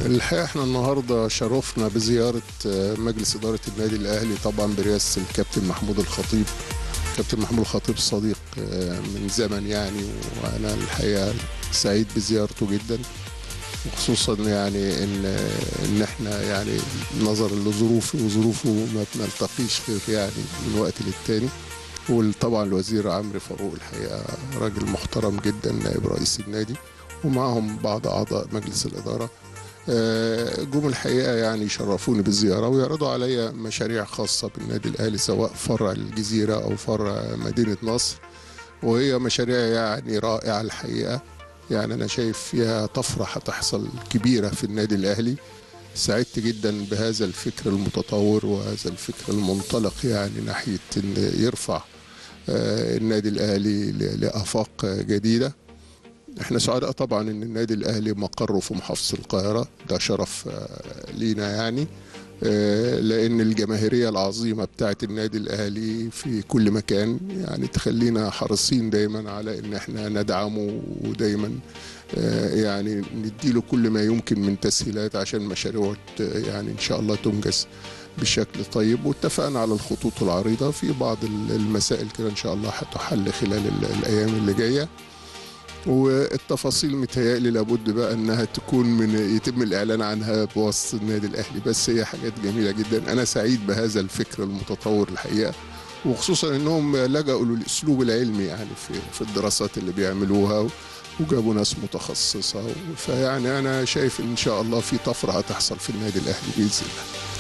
الحقيقه احنا النهارده شرفنا بزياره مجلس اداره النادي الاهلي طبعا برئاسه الكابتن محمود الخطيب كابتن محمود الخطيب صديق من زمن يعني وانا الحقيقه سعيد بزيارته جدا وخصوصا يعني ان ان احنا يعني نظرا لظروفه وظروفه ما بنلتقيش غير يعني من وقت للتاني وطبعا الوزير عمرو فاروق الحقيقه راجل محترم جدا نائب رئيس النادي ومعهم بعض اعضاء مجلس الاداره جم الحقيقه يعني شرفوني بالزياره ويعرضوا عليا مشاريع خاصه بالنادي الاهلي سواء فرع الجزيره او فرع مدينه نصر وهي مشاريع يعني رائعه الحقيقه يعني انا شايف فيها طفره هتحصل كبيره في النادي الاهلي سعدت جدا بهذا الفكر المتطور وهذا الفكر المنطلق يعني ناحيه ان يرفع النادي الاهلي لافاق جديده احنا سعداء طبعا ان النادي الاهلي مقره في محافظه القاهره ده شرف لينا يعني لان الجماهيريه العظيمه بتاعه النادي الاهلي في كل مكان يعني تخلينا حريصين دايما على ان احنا ندعمه ودايما يعني نديله كل ما يمكن من تسهيلات عشان مشاريعه يعني ان شاء الله تنجز بشكل طيب واتفقنا على الخطوط العريضه في بعض المسائل كده ان شاء الله هتحل خلال الايام اللي جايه والتفاصيل متهيألي لابد بقى انها تكون من يتم الاعلان عنها بواسطه النادي الاهلي بس هي حاجات جميله جدا انا سعيد بهذا الفكر المتطور الحقيقه وخصوصا انهم لجأوا للاسلوب العلمي يعني في في الدراسات اللي بيعملوها وجابوا ناس متخصصه فيعني انا شايف ان شاء الله في طفره هتحصل في النادي الاهلي باذن الله